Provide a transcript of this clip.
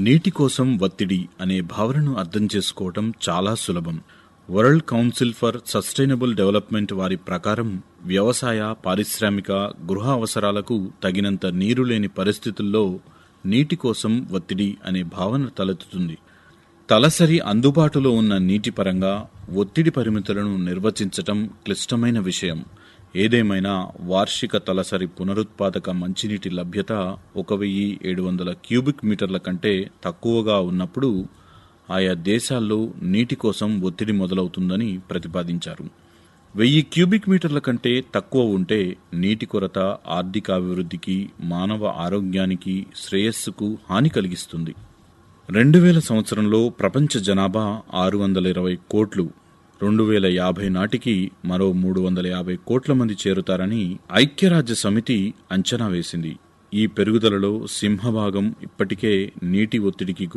నీటి కోసం ఒత్తిడి అనే భావనను అర్థం చేసుకోవటం చాలా సులభం world council for sustainable development వారి ప్రకారం వ్యవసాయ పారిశ్రామిక గృహ అవసరాలకు తగినంత నీరు లేని పరిస్థితుల్లో నీటి కోసం ఒత్తిడి అనే భావన తలెత్తుతుంది తలసరి అందుబాటులో ఉన్న నీటి పరంగా ఒత్తిడి పరిమితులను నిర్వచించటం క్లిష్టమైన విషయం ఏదేమైనా వార్షిక తలసరి పునరుత్పాదక మంచినీటి లభ్యత ఒక వెయ్యి ఏడు వందల క్యూబిక్ మీటర్ల కంటే తక్కువగా ఉన్నప్పుడు ఆయా దేశాల్లో నీటి కోసం ఒత్తిడి మొదలవుతుందని ప్రతిపాదించారు వెయ్యి క్యూబిక్ మీటర్ల కంటే తక్కువ ఉంటే నీటి కొరత ఆర్థికాభివృద్ధికి మానవ ఆరోగ్యానికి శ్రేయస్సుకు హాని కలిగిస్తుంది రెండు వేల సంవత్సరంలో ప్రపంచ జనాభా ఆరు వందల ఇరవై కోట్లు రెండు వేల యాభై నాటికి మరో మూడు వందల యాభై కోట్ల మంది చేరుతారని ఐక్యరాజ్య సమితి అంచనా వేసింది ఈ పెరుగుదలలో సింహభాగం ఇప్పటికే నీటి ఒత్తిడికి గురై